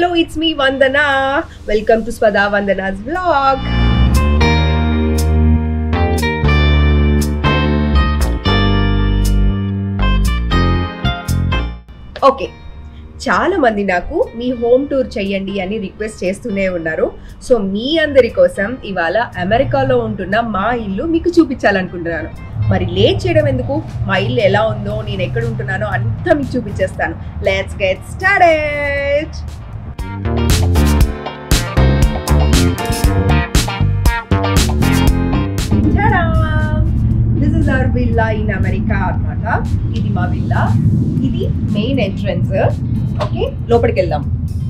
hello, it's me Vandana. Welcome to Spada Vandana's vlog. Okay చాలా మంది నాకు మీ home tour చెయ్యండి అని రిక్వెస్ట్ చేస్తూనే ఉన్నారు సో మీ అందరి కోసం ఇవాళ అమెరికాలో ఉంటున్న మా ఇల్లు మీకు చూపించాలనుకుంటున్నాను మరి లేట్ చేయడం ఎందుకు మా ఇల్లు ఎలా ఉందో నేను ఎక్కడ ఉంటున్నానో అంతా మీకు చూపించేస్తాను let's get started this is our villa in America అన్నమాట ఇది మా విల్లా ఇది మెయిన్ ఎంట్రన్స్ ఓకే లోపలికి వెళ్దాం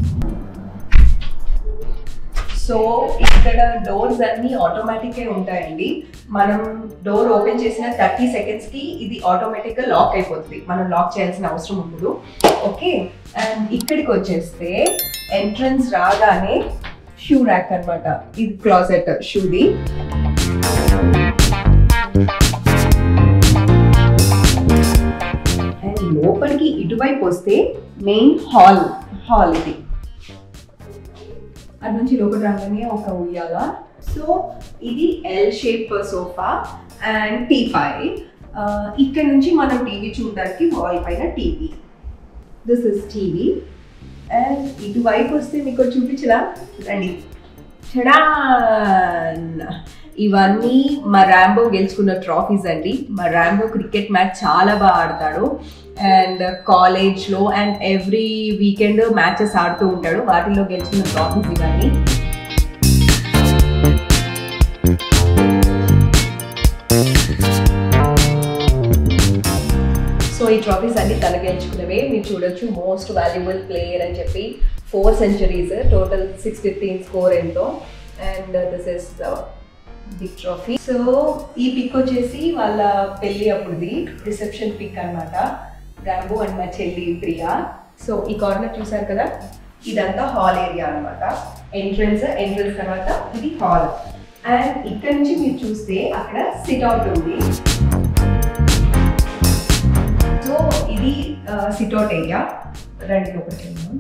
సో ఇక్కడ డోర్స్ అన్ని ఆటోమేటిక్ ఉంటాయండి మనం డోర్ ఓపెన్ చేసిన థర్టీ సెకండ్స్ కి ఇది ఆటోమేటిక్ గా లాక్ అయిపోతుంది మనం లాక్ చేయాల్సిన అవసరం ఉండదు ఓకే అండ్ ఇక్కడికి వచ్చేస్తే ఎంట్రన్స్ రాగానే షూ ర్యాక్ అన్నమాట ఇది క్లాసెట్ షూది అండ్ లోపలికి ఇటువైపు వస్తే మెయిన్ హాల్ హాల్ ఇది అటు నుంచి లోపల రాగానే ఒక ఉయ్యాల సో ఇది L shape sofa and teapoy ఇక్కడ నుంచి మనం టీవీ చూడడానికి వాల్ పైన TV this is TV and ఇటువైపు వస్తే మీకు చూపించరా రండి చడాన్ ఇవన్నీ మా ర్యాంబో గెలుచుకున్న ట్రాఫీస్ అండి మా ర్యాంబో క్రికెట్ మ్యాచ్ చాలా బాగా ఆడతాడు అండ్ కాలేజ్లో అండ్ ఎవ్రీ వీకెండ్ మ్యాచెస్ ఆడుతూ ఉంటాడు వాటిలో గెలుచుకున్న ట్రాఫీస్ ఇవన్నీ సో ఈ ట్రాఫీస్ అన్ని తన గెలుచుకున్నవే మీరు చూడొచ్చు మోస్ట్ వాల్యుబుల్ ప్లేయర్ అని చెప్పి four centuries total six fifteen score ఎంతో and this is big trophy so ఈ పిక్ వచ్చేసి వాళ్ళ పెళ్ళి అప్పుడుది రిసెప్షన్ పిక్ అనమాట రాంబో అండ్ మా చెల్లి ప్రియా సో ఈ కార్నర్ చూసారు కదా ఇదంతా హాల్ ఏరియా అనమాట ఎంట్రన్స్ ఎంట్రన్స్ తర్వాత ఇది హాల్ అండ్ ఇక్కడ నుంచి మీరు చూస్తే అక్కడ సిట్ అవుట్ ఉంది సో ఇది సిట్ అవుట్ ఏరియా రండి లోపలికి వెళ్దాం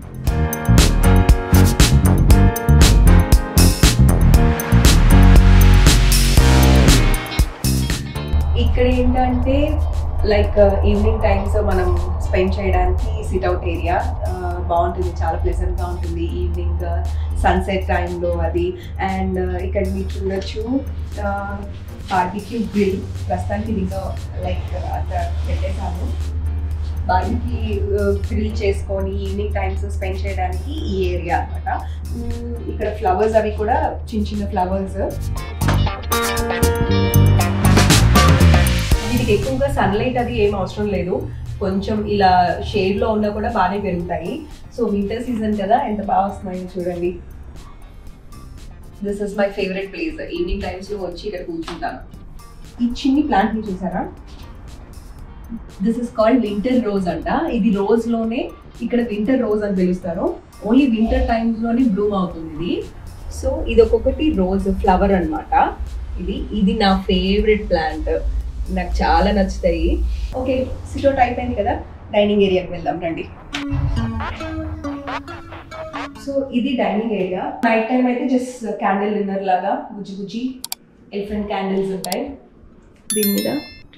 ఇక్కడ ఏంటంటే లైక్ ఈవినింగ్ టైమ్స్ మనం స్పెండ్ చేయడానికి సిట్ అవుట్ ఏరియా బాగుంటుంది చాలా ప్లెజెంట్గా ఉంటుంది ఈవినింగ్ సన్సెట్ టైంలో అది అండ్ ఇక్కడ మీరు చూడొచ్చు బార్బిక్యూ గ్రిల్ ప్రస్తుతానికి దీంతో లైక్ అట్లా పెట్టేశాను బార్బికి గ్రిల్ చేసుకొని ఈవినింగ్ టైమ్స్ స్పెండ్ చేయడానికి ఈ ఏరియా అనమాట ఇక్కడ ఫ్లవర్స్ అవి కూడా చిన్న చిన్న ఫ్లవర్స్ వీటికి ఎక్కువగా సన్లైట్ అది ఏం అవసరం లేదు కొంచెం ఇలా షేడ్లో ఉన్నా కూడా బాగానే పెరుగుతాయి సో వింటర్ సీజన్ కదా ఎంత బాగా వస్తున్నాయో చూడండి this is my favourite place evening టైమ్స్లో వచ్చి ఇక్కడ కూర్చుంటాను ఈ చిన్ని ప్లాంట్ని చూసారా this is called winter rose అంట ఇది రోజ్లోనే ఇక్కడ వింటర్ రోజ్ అని పిలుస్తారు ఓన్లీ వింటర్ టైమ్స్లోనే బ్లూమ్ అవుతుంది ఇది సో ఇది ఒక్కొక్కటి రోజ్ ఫ్లవర్ అనమాట ఇది ఇది నా ఫేవరెట్ ప్లాంట్ నాకు చాలా నచ్చుతాయి ఓకే సిటౌట్ అయిపోయింది కదా డైనింగ్ ఏరియాకి వెళ్దాం రండి సో ఇది డైనింగ్ ఏరియా నైట్ టైం అయితే జస్ట్ క్యాండిల్ డిన్నర్ లాగా బుజ్జి బుజ్జి ఎలిఫెంట్ క్యాండిల్స్ ఉంటాయి దీని మీద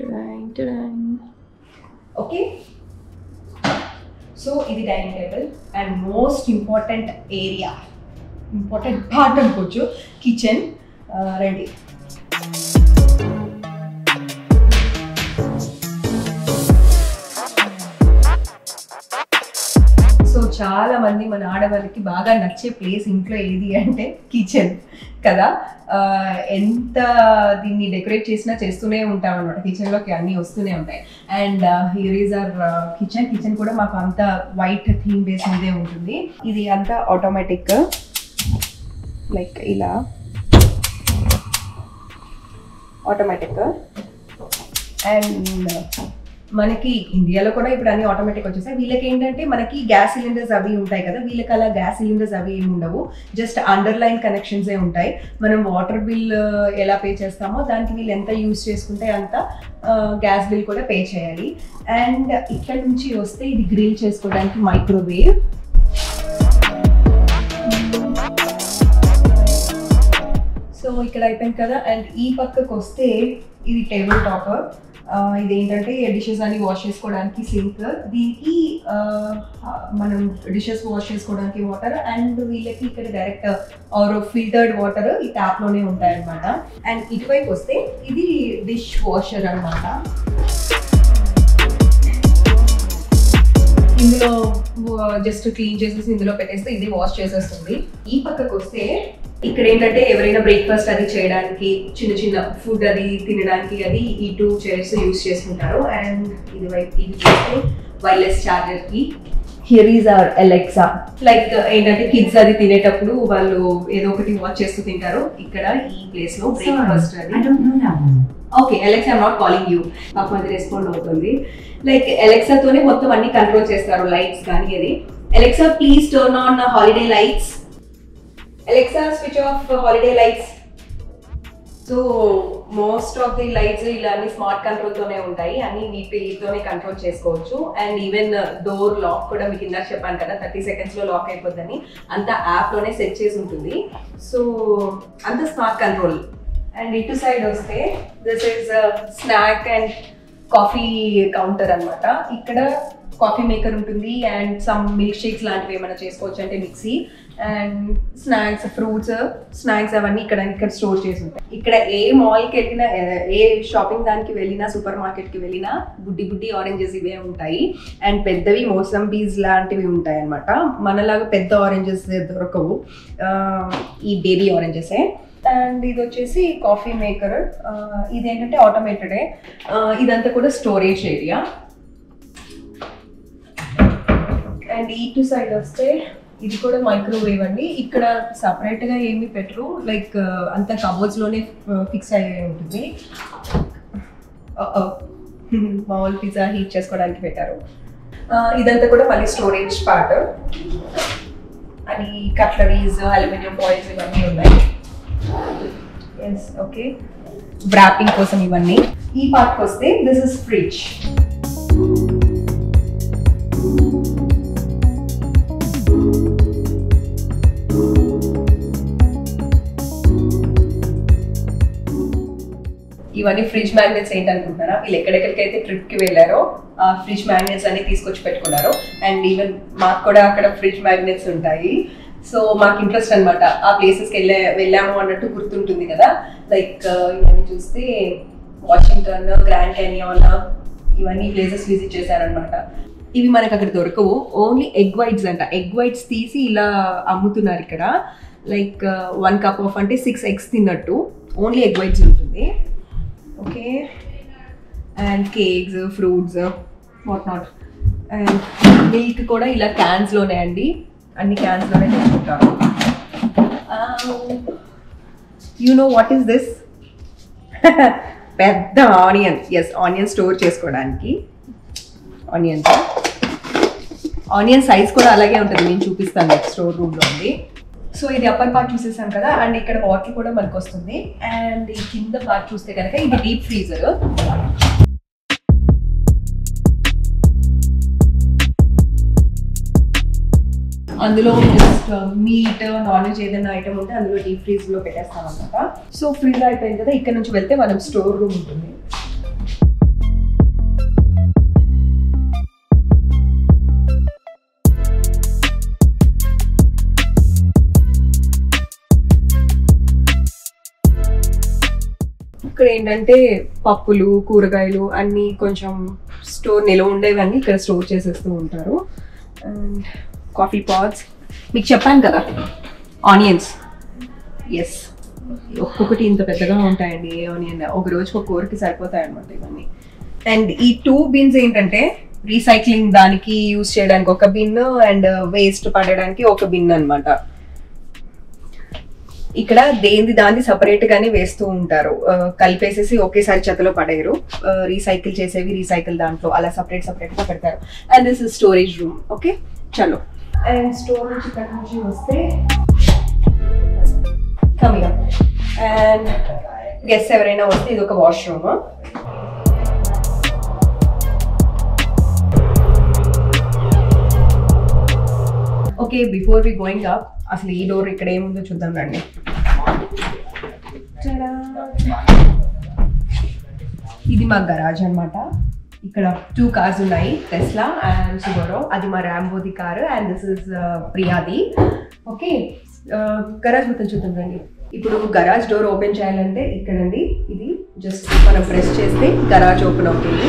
ఓకే సో ఇది dining table and most important area important part అనుకోవచ్చు కిచెన్ రండి సో చాలా మంది మన ఆడవాళ్ళకి బాగా నచ్చే ప్లేస్ ఇంట్లో ఏది అంటే కిచెన్ కదా ఎంత దీన్ని డెకరేట్ చేసినా చేస్తూనే ఉంటాం అనమాట కిచెన్లోకి అన్నీ వస్తూనే ఉంటాయి and here is our kitchen kitchen కూడా మాకు అంత వైట్ థీమ్ బేస్ మీదే ఉంటుంది ఇది అంతా ఆటోమేటిక్ లైక్ ఇలా ఆటోమేటిక్ అండ్ మనకి ఇండియాలో కూడా ఇప్పుడు అన్ని ఆటోమేటిక్ వచ్చేసాయి వీళ్ళకి ఏంటంటే మనకి గ్యాస్ సిలిండర్స్ అవి ఉంటాయి కదా వీళ్ళకి అలా గ్యాస్ సిలిండర్స్ అవి ఏమి ఉండవు జస్ట్ అండర్ లైన్ కనెక్షన్స్ ఏ ఉంటాయి మనం వాటర్ బిల్ ఎలా పే చేస్తామో దానికి వీళ్ళు ఎంత యూజ్ చేసుకుంటే అంత గ్యాస్ బిల్ కూడా పే చేయాలి అండ్ ఇక్కడ నుంచి వస్తే ఇది గ్రిల్ చేసుకోవడానికి మైక్రోవేవ్ సో ఇక్కడ అయిపోయింది కదా అండ్ ఈ పక్కకు వస్తే ఇది టేబుల్ టాప్ ఇది ఏంటంటే డిషెస్ అన్ని వాష్ చేసుకోవడానికి సింక్ దీనికి ఆ, మనం డిషెస్ వాష్ చేసుకోవడానికి వాటర్ అండ్ వీళ్ళకి ఇక్కడ డైరెక్ట్ ఆర్ ఫిల్టర్డ్ వాటర్ ఈ ట్యాప్ లోనే ఉంటాయి అనమాట అండ్ ఇటువైపు వస్తే ఇది డిష్ వాషర్ అన్నమాట ఇందులో జస్ట్ క్లీన్ చేసేసి ఇందులో పెట్టేస్తే ఇది వాష్ చేసేస్తుంది ఈ పక్కకు వస్తే ఇక్కడ ఏంటంటే ఎవరైనా బ్రేక్ఫాస్ట్ అది చేయడానికి చిన్న చిన్న ఫుడ్ అది తినడానికి అది ఈ టూ చైర్స్ యూస్ చేసుకుంటారు అండ్ ఇది వైపు ఇది చూస్తే వైర్లెస్ చార్జర్ కి here is our Alexa like ఏంటంటే కిడ్స్ అది తినేటప్పుడు వాళ్ళు ఏదో ఒకటి వాచ్ చేస్తూ తింటారు ఇక్కడ ఈ ప్లేస్ లో బ్రేక్ఫాస్ట్ అది I don't know that one. Okay Alexa I'm not calling you పాపం అది రెస్పాండ్ అవుతుంది లైక్ ఎలెక్సాతోనే మొత్తం అన్ని కంట్రోల్ చేస్తారు లైట్స్ కానీ అది Alexa please turn on holiday lights Alexa switch off holiday lights so most of the lights ఇలా అన్ని స్మార్ట్ కంట్రోల్ తోనే ఉంటాయి అన్ని వీటితోనే కంట్రోల్ చేసుకోవచ్చు అండ్ ఈవెన్ డోర్ లాక్ కూడా మీకు ఇందాక చెప్పాను కదా థర్టీ సెకండ్స్ లో లాక్ అయిపోద్దని అంత యాప్ లోనే సెట్ చేసి ఉంటుంది సో అంత స్మార్ట్ కంట్రోల్ అండ్ ఇటు సైడ్ వస్తే this is snack and coffee counter అన్నమాట ఇక్కడ కాఫీ మేకర్ ఉంటుంది అండ్ సమ్ మిల్క్ షేక్స్ లాంటివి ఏమైనా చేసుకోవచ్చు అంటే mixie and snacks fruits snacks అవన్నీ ఇక్కడ ఇక్కడ స్టోర్ చేసి ఉంటాయి ఇక్కడ ఏ మాల్కి వెళ్ళినా ఏ- ఏ షాపింగ్ దానికి వెళ్ళినా సూపర్ మార్కెట్కి వెళ్ళినా బుడ్డి బుడ్డి ఆరెంజెస్ ఇవే ఉంటాయి అండ్ పెద్దవి మోసంబీస్ లాంటివి ఉంటాయి అనమాట మనలాగా పెద్ద ఆరెంజెస్ దొరకవు ఆ, ఈ బేబీ ఆరెంజెసే అండ్ ఇది వచ్చేసి కాఫీ మేకర్ ఇది ఏంటంటే ఆటోమేటెడే ఇదంతా కూడా స్టోరేజ్ ఏరియా అండ్ ఈ టు సైడ్ వస్తే ఇది కూడా మైక్రోవేవ్ అండి ఇక్కడ separate గా ఏమి పెట్టరు లైక్ అంత కబోర్డ్స్ లోనే ఫిక్స్ అయ్యే ఉంటుంది Uh-oh. మామూలు పిజ్జా హీట్ చేసుకోవడానికి పెట్టారు Uh, ఇదంతా కూడా మళ్ళీ స్టోరేజ్ పార్ట్ అని కట్లరీస్ అల్యూమినియం బాయిల్స్ ఇవన్నీ ఉన్నాయి ఎస్ ఓకే వ్రాపింగ్ కోసం ఇవన్నీ ఈ పార్ట్కి వస్తే దిస్ ఇస్ ఫ్రిడ్జ్ ఇవన్నీ ఫ్రిడ్జ్ మ్యాగ్నెట్స్ ఏంటనుకుంటున్నారా వీళ్ళు ఎక్కడెక్కడికైతే ట్రిప్ కి వెళ్ళారో ఆ ఫ్రిడ్జ్ మ్యాగ్నెట్స్ అన్ని తీసుకొచ్చి పెట్టుకున్నారు అండ్ ఈవెన్ మాకు కూడా అక్కడ ఫ్రిడ్జ్ మ్యాగ్నెట్స్ ఉంటాయి సో మాకు ఇంట్రెస్ట్ అనమాట ఆ ప్లేసెస్కి వెళ్ళే వెళ్ళాము అన్నట్టు గుర్తుంటుంది కదా లైక్ ఇవన్నీ చూస్తే వాషింగ్టన్ గ్రాండ్ కెనియాన్ ఇవన్నీ ప్లేసెస్ విజిట్ చేశారనమాట ఇవి మనకు అక్కడ దొరకవు ఓన్లీ ఎగ్ వైట్స్ అంట ఎగ్ వైట్స్ తీసి ఇలా అమ్ముతున్నారు ఇక్కడ లైక్ వన్ కప్ ఆఫ్ అంటే సిక్స్ ఎగ్స్ తిన్నట్టు ఓన్లీ ఎగ్ వైట్స్ ఉంటుంది okay and cakes fruits what not and milk కూడా ఇలా క్యాన్స్లోనే అండి అన్ని క్యాన్స్లోనే తెచ్చుకుంటారు you know what is this పెద్ద ఆనియన్ ఎస్ ఆనియన్ స్టోర్ చేసుకోవడానికి ఆనియన్స్ ఆనియన్ సైజ్ కూడా అలాగే ఉంటుంది నేను చూపిస్తాను నెక్స్ట్ స్టోర్ రూమ్లో ఉంది సో ఇది అప్పర్ పార్ట్ చూసేసాం కదా అండ్ ఇక్కడ వాటర్ కూడా మనకు వస్తుంది అండ్ ఈ కింద పార్ట్ చూస్తే కనుక ఇది డీప్ ఫ్రీజర్ అందులో జస్ట్ మీట్ నాన్ వెజ్ ఏదైనా ఐటమ్ ఉంటే అందులో డీప్ ఫ్రీజ్ లో పెట్టేస్తాం అనమాట సో ఫ్రీజ్ అయిపోయింది కదా ఇక్కడ నుంచి వెళ్తే మనం స్టోర్ రూమ్ ఉంటుంది ఇక్కడ ఏంటంటే పప్పులు కూరగాయలు అన్నీ కొంచెం స్టోర్ నిల్వ ఉండేవన్నీ ఇక్కడ స్టోర్ చేసేస్తూ ఉంటారు అండ్ కాఫీ పాట్స్ మీకు చెప్పాను కదా ఆనియన్స్ ఎస్ ఒక్కొక్కటి ఇంత పెద్దగా ఉంటాయండి ఏ ఆనియన్ ఒక రోజుకి ఒక కూరకి సరిపోతాయి అనమాట ఇవన్నీ అండ్ ఈ టూ బిన్స్ ఏంటంటే రీసైక్లింగ్ దానికి యూస్ చేయడానికి ఒక బిన్ అండ్ వేస్ట్ పడడానికి ఒక బిన్ అన్నమాట ఇక్కడ దేంది దాన్ని సపరేట్ గానే వేస్తూ ఉంటారు ఆ, కలిపేసేసి ఒకేసారి చెత్తలో పడేయరు రీసైకిల్ చేసేవి రీసైకిల్ దాంట్లో అలా సపరేట్ సపరేట్ గా పెడతారు and this is storage room okay చలో అండ్ స్టోర్ నుంచి ఇక్కడ నుంచి వస్తే కమిగా అండ్ గెస్ట్ ఎవరైనా వస్తే ఇది ఒక washroom okay before we going up అసలు ఈ డోర్ ఇక్కడ ఏముందో చూద్దాం రండి ఇది మా గరాజ్ అన్నమాట ఇక్కడ టూ కార్స్ ఉన్నాయి టెస్లా అండ్ సుబోరో అది మా ర్యాంబోది కారు అండ్ దిస్ ఇస్ ప్రియాది ఓకే గరాజ్ మొత్తం చూద్దాం రండి ఇప్పుడు గరాజ్ డోర్ ఓపెన్ చేయాలంటే ఇక్కడండి ఇది జస్ట్ మనం ప్రెస్ చేస్తే గరాజ్ ఓపెన్ అవుతుంది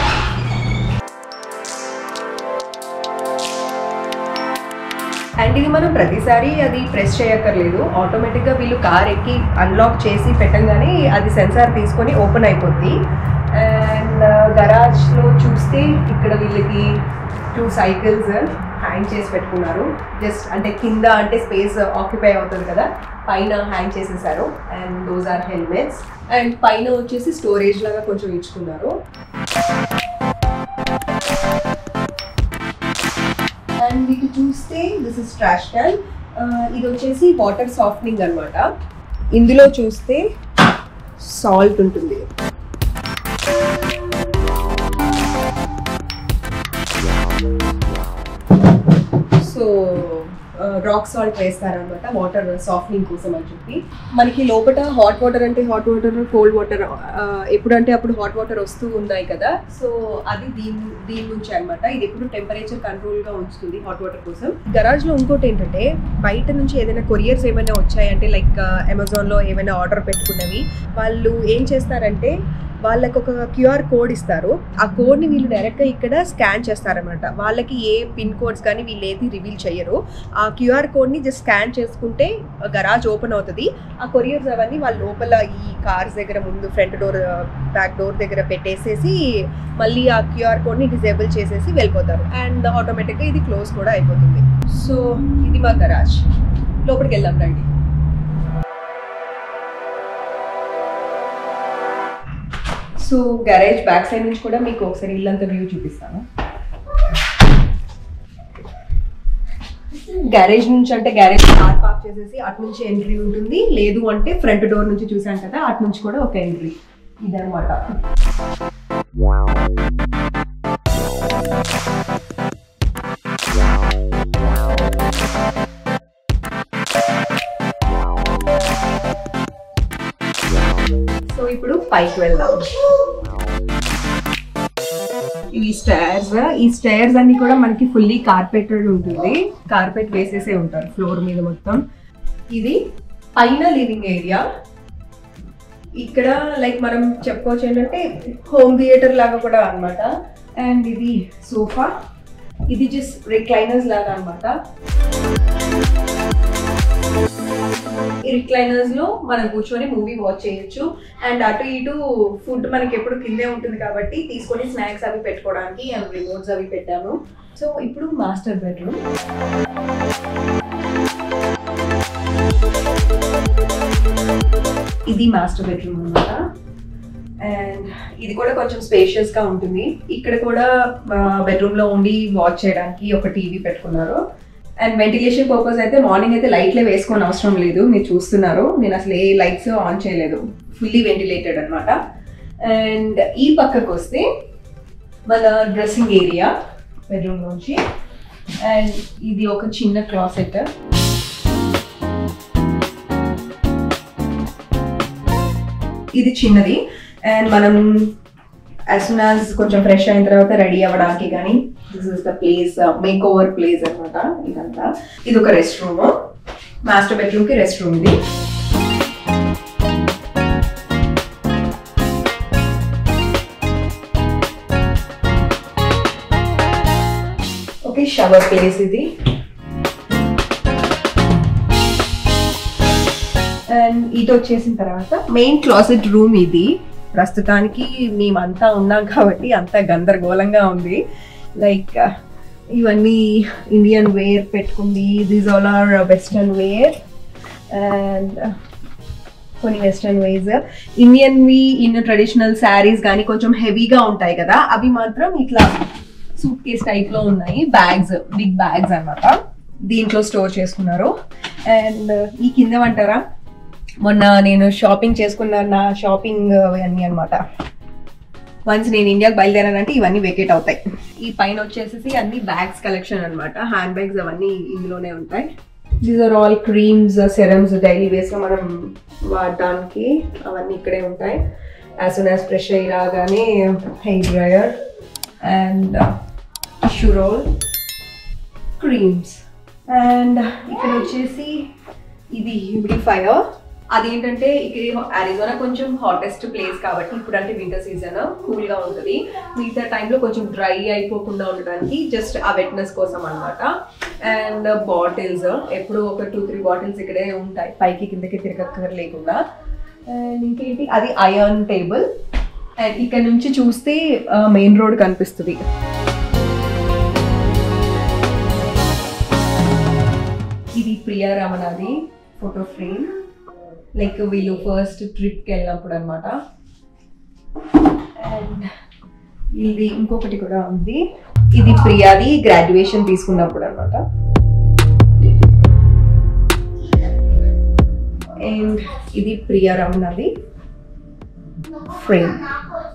అండ్ ఇది మనం ప్రతిసారి అది ప్రెస్ చేయక్కర్లేదు ఆటోమేటిక్గా వీళ్ళు కార్ ఎక్కి అన్లాక్ చేసి పెట్టంగానే అది సెన్సార్ తీసుకొని ఓపెన్ అయిపోద్ది అండ్ గరాజ్లో చూస్తే ఇక్కడ వీళ్ళకి టూ సైకిల్స్ హ్యాంగ్ చేసి పెట్టుకున్నారు జస్ట్ అంటే కింద అంటే స్పేస్ ఆక్యుపై అవుతుంది కదా పైన హ్యాంగ్ చేసేసారు and those are helmets and పైన వచ్చేసి స్టోరేజ్ లాగా కొంచెం ఇచ్చుకున్నారు అండ్ మీకు చూస్తే దిస్ ఇస్ ట్రాష్ క్యాన్ ఇది వచ్చేసి వాటర్ సాఫ్ట్నింగ్ అన్నమాట ఇందులో చూస్తే సాల్ట్ ఉంటుంది సో రాక్ సాల్ట్ వేస్తారనమాట వాటర్ సాఫ్ట్నింగ్ కోసం అని చెప్పి మనకి లోపల హాట్ వాటర్ అంటే హాట్ వాటర్ కోల్డ్ వాటర్ ఎప్పుడంటే అప్పుడు హాట్ వాటర్ వస్తూ ఉన్నాయి కదా సో అది దీని దీని నుంచి అనమాట ఇది ఎప్పుడు టెంపరేచర్ కంట్రోల్గా ఉంచుతుంది హాట్ వాటర్ కోసం గరాజ్లో ఇంకోటి ఏంటంటే బయట నుంచి ఏదైనా కొరియర్స్ ఏమైనా వచ్చాయంటే లైక్ అమెజాన్లో ఏమైనా ఆర్డర్ పెట్టుకున్నవి వాళ్ళు ఏం చేస్తారంటే వాళ్ళకి ఒక క్యూఆర్ కోడ్ ఇస్తారు ఆ కోడ్ని వీళ్ళు డైరెక్ట్గా ఇక్కడ స్కాన్ చేస్తారనమాట వాళ్ళకి ఏ పిన్ కోడ్స్ కానీ వీళ్ళు ఏది రివీల్ చేయరు ఆ క్యూఆర్ కోడ్ని జస్ట్ స్కాన్ చేసుకుంటే గరాజ్ ఓపెన్ అవుతుంది ఆ కొరియర్స్ అవన్నీ వాళ్ళ లోపల ఈ కార్స్ దగ్గర ముందు ఫ్రంట్ డోర్ బ్యాక్ డోర్ దగ్గర పెట్టేసేసి మళ్ళీ ఆ క్యూఆర్ కోడ్ని డిజేబుల్ చేసేసి వెళ్ళిపోతారు అండ్ ఆటోమేటిక్గా ఇది క్లోజ్ కూడా అయిపోతుంది సో ఇది మా గరాజ్ లోపలికి వెళ్దాం రండి సో గ్యారేజ్ బ్యాక్ సైడ్ నుంచి కూడా మీకు ఒకసారి ఇల్లంతా వ్యూ చూపిస్తాను గ్యారేజ్ నుంచి అంటే గ్యారేజ్ కార్ పార్క్ చేసేసి అటు నుంచి ఎంట్రీ ఉంటుంది లేదు అంటే ఫ్రంట్ డోర్ నుంచి చూసాం కదా అటు నుంచి కూడా ఒక ఎంట్రీ ఇదనమాట సో ఇప్పుడు పైకి వెళ్దాం ఇవి స్టైర్స్ ఈ స్టైర్స్ అన్ని కూడా మనకి ఫుల్లీ కార్పెటెడ్ ఉంటుంది కార్పెట్ వేసేసే ఉంటారు ఫ్లోర్ మీద మొత్తం ఇది పైన లివింగ్ ఏరియా ఇక్కడ లైక్ మనం చెప్పుకోవచ్చు ఏంటంటే హోమ్ థియేటర్ లాగా కూడా అన్నమాట అండ్ ఇది సోఫా ఇది జస్ట్ రిక్లైనర్స్ లాగా అన్నమాట ఈ రిక్లైనర్స్ లో మనం కూర్చొని మూవీ వాచ్ చేయొచ్చు అండ్ అటు ఇటు ఫుడ్ మనకి ఎప్పుడు కిందే ఉంటుంది కాబట్టి తీసుకొని స్నాక్స్ అవి పెట్టుకోవడానికి అండ్ రిమోట్స్ అవి పెట్టాము సో ఇప్పుడు మాస్టర్ బెడ్రూమ్ ఇది మాస్టర్ బెడ్రూమ్ అనమాట అండ్ ఇది కూడా కొంచెం స్పేషియస్ గా ఉంటుంది ఇక్కడ కూడా బెడ్రూమ్ లో ఉండి వాచ్ చేయడానికి ఒక టీవీ పెట్టుకున్నారు అండ్ వెంటిలేషన్ పర్పస్ అయితే మార్నింగ్ అయితే లైట్లే వేసుకోని అవసరం లేదు మీరు చూస్తున్నారు నేను అసలు ఏ లైట్స్ ఆన్ చేయలేదు ఫుల్లీ వెంటిలేటెడ్ అనమాట అండ్ ఈ పక్కకు వస్తే మన డ్రెస్సింగ్ ఏరియా బెడ్రూమ్ నుంచి అండ్ ఇది ఒక చిన్న క్లాసెట్ ఇది చిన్నది అండ్ మనం యాజ్ సూన్ యాజ్ కొంచెం ఫ్రెష్ అయిన తర్వాత రెడీ అవ్వడానికి కానీ this is the place make over place అనమాట ఇదంతా ఇది ఒక రెస్ట్ రూమ్ మాస్టర్ బెడ్రూమ్ కి రెస్ట్ రూమ్ ఇది ఓకే షవర్ ప్లేస్ ఇది అండ్ ఇది వచ్చేసిన తర్వాత మెయిన్ క్లాసెట్ రూమ్ ఇది ప్రస్తుతానికి మేమంతా ఉన్నాం కాబట్టి అంతా గందరగోళంగా ఉంది లైక్ ఇవన్నీ ఇండియన్ వేర్ పెట్టుకుంది these all are western wear and కొన్ని వెస్టర్న్ వేస్ ఇండియన్వి ఇన్ ట్రెడిషనల్ శారీస్ కానీ కొంచెం హెవీగా ఉంటాయి కదా అవి మాత్రం ఇట్లా సూట్ కేస్ టైప్లో ఉన్నాయి బ్యాగ్స్ బిగ్ బ్యాగ్స్ అన్నమాట దీంట్లో స్టోర్ చేసుకున్నారు అండ్ ఈ కింద అంటారా మొన్న నేను షాపింగ్ చేసుకున్న నా షాపింగ్ అన్నీ అనమాట వన్స్ నేను ఇండియాకి బయలుదేరానంటే ఇవన్నీ వెకేట్ అవుతాయి ఈ పైన వచ్చేసేసి అన్ని బ్యాగ్స్ కలెక్షన్ అనమాట హ్యాండ్ బ్యాగ్స్ అవన్నీ ఇందులోనే ఉంటాయి these are all creams serums daily వేస్గా మనం వాడడానికి అవన్నీ ఇక్కడే ఉంటాయి యాజ్ సూన్ యాజ్ ఫ్రెష్ అయ్యి రాగానే hair dryer and tissue roll creams and ఇక్కడ వచ్చేసి ఇది హ్యూమిడిఫైయర్ అదేంటంటే ఇక్కడ అరిజోనా కొంచెం హాటెస్ట్ ప్లేస్ కాబట్టి ఇప్పుడు అంటే వింటర్ సీజన్ కూల్గా ఉంటుంది మిగతా టైంలో కొంచెం డ్రై అయిపోకుండా ఉండడానికి జస్ట్ ఆ వెట్నెస్ కోసం అనమాట అండ్ బాటిల్స్ ఎప్పుడు ఒక టూ త్రీ బాటిల్స్ ఇక్కడే ఉంటాయి పైకి కిందకి తిరగక్కర్ లేకుండా అండ్ ఇంకేంటి అది అయాన్ టేబుల్ అండ్ ఇక్కడ నుంచి చూస్తే మెయిన్ రోడ్ కనిపిస్తుంది ఇది ప్రియా రమణది ఫోటో ఫ్రేమ్ లైక్ వీళ్ళు ఫస్ట్ ట్రిప్కి వెళ్ళినప్పుడు అనమాట అండ్ ఇది ఇంకొకటి కూడా ఉంది ఇది ప్రియాది గ్రాడ్యుయేషన్ తీసుకున్నప్పుడు అనమాట అండ్ ఇది ప్రియా రమణది ఫ్రేమ్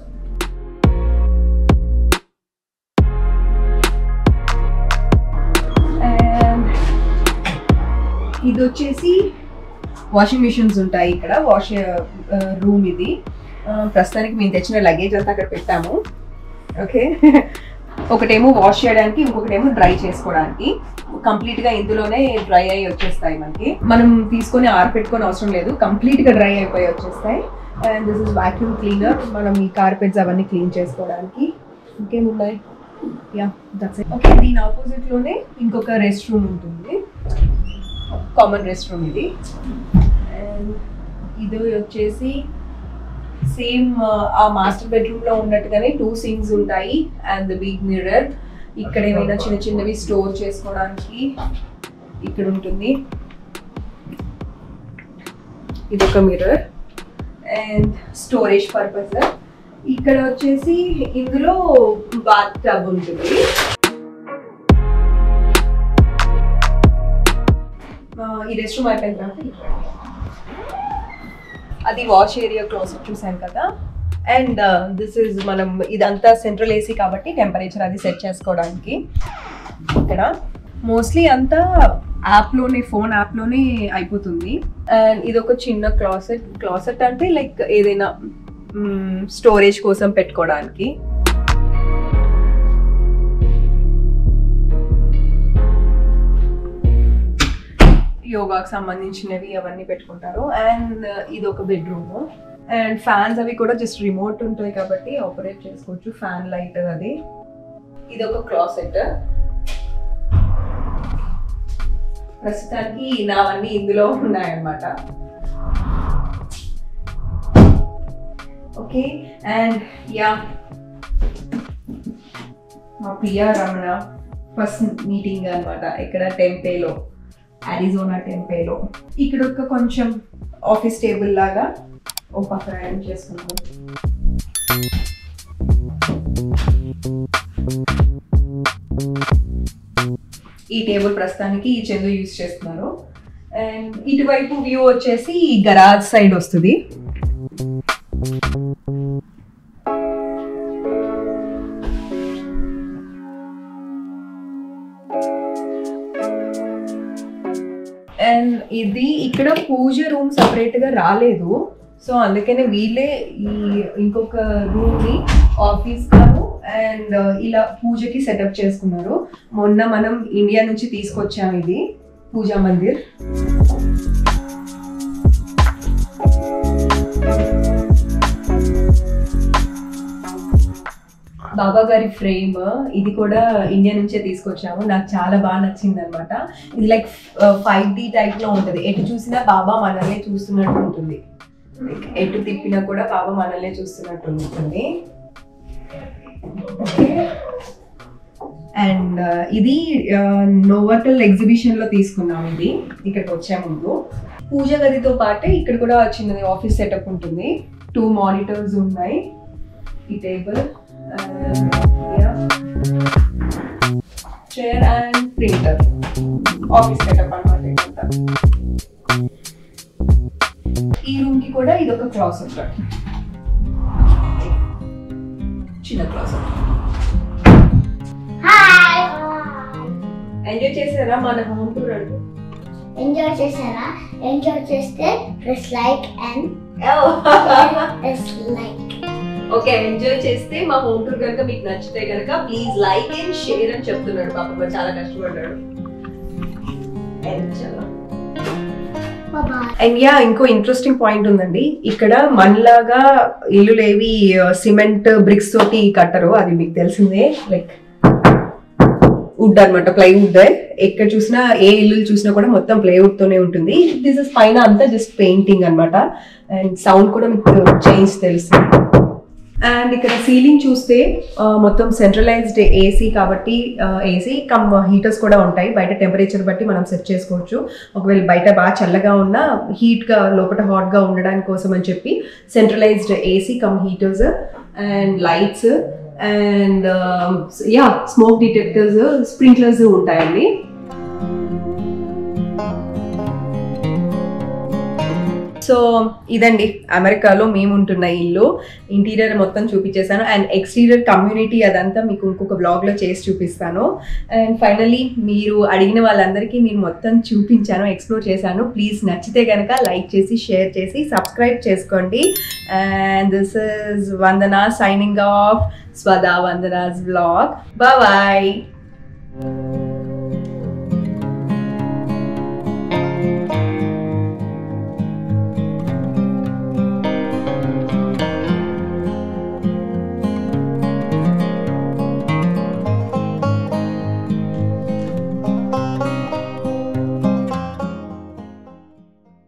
అండ్ ఇది వచ్చేసి వాషింగ్ మిషన్స్ ఉంటాయి ఇక్కడ వాష్ రూమ్ ఇది ఆ, ప్రస్తుతానికి మేము తెచ్చిన లగేజ్ అంతా అక్కడ పెట్టాము ఓకే ఒకటేమో వాష్ చేయడానికి ఇంకొకటేమో డ్రై చేసుకోవడానికి కంప్లీట్ గా ఇందులోనే డ్రై అయ్యి వచ్చేస్తాయి మనకి మనం తీసుకొని ఆరపెట్టుకొని అవసరం లేదు కంప్లీట్ గా డ్రై అయిపోయి వచ్చేస్తాయి and this is vacuum cleaner మనం ఈ కార్పెట్స్ అవన్నీ క్లీన్ చేసుకోవడానికి ఇంకేమున్నాయి యా దట్స్ ఓకే దీని ఆపోజిట్ లోనే ఇంకొక రెస్ట్ రూమ్ ఉంటుంది కామన్ రెస్ట్ రూమ్ ఇది అండ్ ఇది వచ్చేసి సేమ్ ఆ మాస్టర్ బెడ్రూమ్ లో ఉన్నట్టుగానే టూ సింగ్స్ ఉంటాయి అండ్ బిగ్ మిర్రర్ ఇక్కడ ఏమైనా చిన్న చిన్నవి స్టోర్ చేసుకోవడానికి ఇక్కడ ఉంటుంది ఇది ఒక మిర్రర్ అండ్ స్టోరేజ్ పర్పస్ ఇక్కడ వచ్చేసి ఇందులో బాత్ టబ్ ఉంటుంది ఆ, ఈ రెస్ట్ రూమ్ అయిపోయిన తర్వాత ఇక్కడ. అది వాష్ ఏరియా క్లోజర్ చూసాను కదా అండ్ దిస్ ఇస్ మనం ఇదంతా సెంట్రల్ ఏసీ కాబట్టి టెంపరేచర్ అది సెట్ చేసుకోవడానికి ఇక్కడ మోస్ట్లీ అంతా యాప్లోనే ఫోన్ యాప్లోనే అయిపోతుంది అండ్ ఇది ఒక చిన్న క్లాసెట్ క్లాసెట్ అంటే లైక్ ఏదైనా స్టోరేజ్ కోసం పెట్టుకోవడానికి యోగాకి సంబంధించినవి అవన్నీ పెట్టుకుంటారు అండ్ ఇది ఒక బెడ్రూమ్ అండ్ ఫ్యాన్స్ అవి కూడా జస్ట్ రిమోట్ ఉంటాయి కాబట్టి ఆపరేట్ చేసుకోవచ్చు ఫ్యాన్ లైట్ అది ఇది ఒక క్లాసెట్ ప్రస్తుతానికి నావన్నీ ఇందులో ఉన్నాయన్నమాట ఓకే అండ్ యా మా ప్రియా రమణ ఫస్ట్ మీటింగ్ అన్నమాట ఇక్కడ టెంపేలో అరిజోనా టెంపేలో ఇక్కడ ఒక కొంచెం ఆఫీస్ టేబుల్ లాగా ఓ పక్కన అరేంజ్ చేసుకున్నాము ఈ టేబుల్ ప్రస్తుతానికి ఈ చందు యూజ్ చేస్తున్నారు అండ్ ఇటువైపు వ్యూ వచ్చేసి గరాజ్ సైడ్ వస్తుంది అండ్ ఇది ఇక్కడ పూజ రూమ్ సపరేట్ గా రాలేదు సో అందుకనే వీళ్ళే ఈ ఇంకొక రూమ్ ని ఆఫీస్ గాను అండ్ ఇలా పూజకి సెటప్ చేసుకున్నారు మొన్న మనం ఇండియా నుంచి తీసుకొచ్చాం ఇది పూజా మందిర్ బాబా గారి ఫ్రేమ్ ఇది కూడా ఇండియా నుంచే తీసుకొచ్చాము నాకు చాలా బాగా నచ్చింది అనమాట ఇది లైక్ ఫైవ్ డి టైప్ లో ఉంటుంది ఎటు చూసినా బాబా మనల్ని చూస్తున్నట్టు ఉంటుంది Like, ఎటు తిప్పినా కూడా బాబా మనల్ని చూస్తున్నట్టు ఉంటుంది అండ్ ఇది నోవటల్ ఎగ్జిబిషన్ లో తీసుకున్నాం ఇది ఇక్కడికి వచ్చే ముందు పూజ గదితో పాటే ఇక్కడ కూడా చిన్నది ఆఫీస్ సెటప్ ఉంటుంది టూ మానిటర్స్ ఉన్నాయి ఈ table chair and printer office setup అనమాట ఇదంతా ఈ రూమ్ కి కూడా ఇది ఒక క్లాసెట్ చిన్న క్లాసెట్ హాయ్ ఎంజాయ్ చేసారా మన హోమ్ టూర్ అంటూ ఎంజాయ్ చేశారా ఎంజాయ్ చేస్తే press like and press like okay enjoy చేస్తే మా హోమ్ టూర్ కనుక మీకు నచ్చితే కనుక ప్లీజ్ లైక్ అండ్ షేర్ అని చెప్తున్నాడు పాపం వాడు చాలా కష్టపడ్డాడు And చాలా Bye-bye. అండ్ యా ఇంకో ఇంట్రెస్టింగ్ పాయింట్ ఉందండి ఇక్కడ మనలాగా ఇల్లులేవి సిమెంట్ బ్రిక్స్ తోటి కట్టరు అది మీకు తెలిసిందే లైక్ వుడ్ అనమాట ప్లైవుడ్ ఎక్కడ చూసినా ఏ ఇల్లు చూసినా కూడా మొత్తం ప్లైవుడ్ తోనే ఉంటుంది దిస్ ఇస్ పైన అంతా జస్ట్ పెయింటింగ్ అన్నమాట అండ్ సౌండ్ కూడా మీకు చేంజ్ తెలుస్తుంది అండ్ ఇక్కడ సీలింగ్ చూస్తే ఆ, మొత్తం సెంట్రలైజ్డ్ ఏసీ కాబట్టి ఏసీ కమ్ హీటర్స్ కూడా ఉంటాయి బయట టెంపరేచర్ బట్టి మనం సెట్ చేసుకోవచ్చు ఒకవేళ బయట బాగా చల్లగా ఉన్నా హీట్గా లోపల హాట్గా ఉండడానికి కోసం అని చెప్పి centralized AC cum heaters and lights and yeah smoke detectors sprinklers ఉంటాయండి సో ఇదండి అమెరికాలో మేము ఉంటున్న ఇల్లు ఇంటీరియర్ మొత్తం చూపించేశాను అండ్ ఎక్స్టీరియర్ కమ్యూనిటీ అదంతా మీకు ఇంకొక బ్లాగ్లో చేసి చూపిస్తాను అండ్ ఫైనలీ మీరు అడిగిన వాళ్ళందరికీ నేను మొత్తం చూపించాను ఎక్స్ప్లోర్ చేశాను ప్లీజ్ నచ్చితే కనుక లైక్ చేసి షేర్ చేసి సబ్స్క్రైబ్ చేసుకోండి and this is Vandana signing off Swadha Vandana's vlog bye